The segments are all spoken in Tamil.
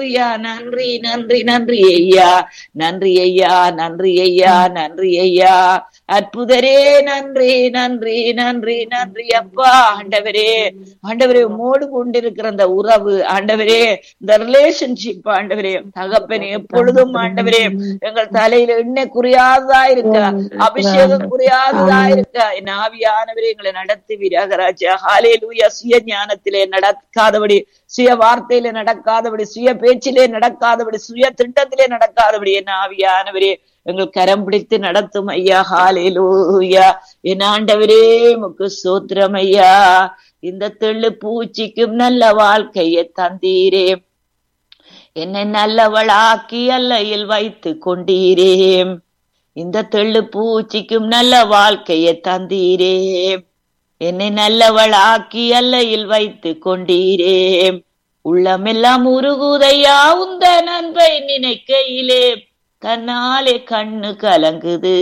ஹalleluya நன்றி நன்றி நன்றி ஐயா நன்றி ஐயா நன்றி ஐயா நன்றி ஐயா அற்புதரே நன்றி நன்றி நன்றி நன்றி அப்பா ஆண்டவரே ஆண்டவரே மோடு கொண்டிருக்கிற அந்த உறவு ஆண்டவரே இந்த ரிலேஷன்ஷிப் ஆண்டவரே தகப்பனே எப்பொழுதும் ஆண்டவரே எங்கள் தலையில எண்ணெய் குறியாததா இருக்க அபிஷேகம் குறியாததா இருக்க என் ஆவியானவரே எங்களை நடத்துவீராக ராஜா ஹாலே லூயா சுய ஞானத்திலே நடக்காதபடி சுய வார்த்தையில நடக்காதபடி சுய பேச்சிலே நடக்காதபடி சுய திட்டத்திலே நடக்காதபடி என் ஆவியானவரே எங்கள் கரம் பிடித்து நடத்தும் ஐயா ஹாலேலூயா என் ஆண்டவரே முக்கு சோத்திரம் ஐயா இந்த தெள்ளு பூச்சிக்கும் நல்ல வாழ்க்கையை தந்தீரே என்னை நல்லவளாக்கி அல்லையில் வைத்து கொண்டீரே இந்த தெள்ளு பூச்சிக்கும் நல்ல வாழ்க்கையை தந்தீரே என்னை நல்லவளாக்கி அல்லையில் வைத்து கொண்டீரே உள்ளமெல்லாம் உருகுதையா உந்த நண்பை நினைக்கையிலே தன்னாலே கண்ணு கலங்குது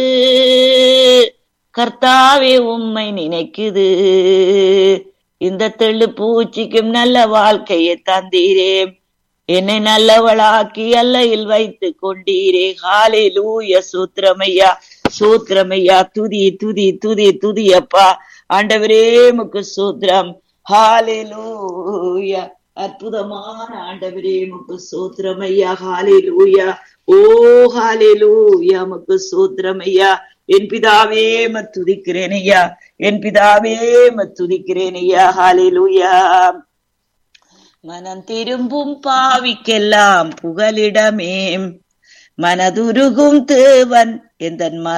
கர்த்தாவே உம்மை நினைக்குது இந்த தெள்ளு பூச்சிக்கும் நல்ல வாழ்க்கையை தந்தீரே என்னை நல்லவளாக்கி அல்லையில் வைத்து கொண்டீரே ஹாலே லூய சூத்திரமையா சூத்திரமையா துதி துதி துதி துதி அப்பா ஆண்டவரே முக்கு சூத்திரம் ஹாலே லூயா அற்புதமான ஆண்டவரே முக்கு சூத்திரமையா ஹாலே லூயா ஓ ஹாலே லூயா முக்கு சூத்திரமையா என் பிதாவே மத்துதிக்கிறேன் ஐயா என் பிதாவே மத்துதிக்கிறேன் ஐயா ஹாலே லூயா மனம் திரும்பும் பாவிக்கெல்லாம் புகலிடமே மனதுருகும் தேவன் எந்தன்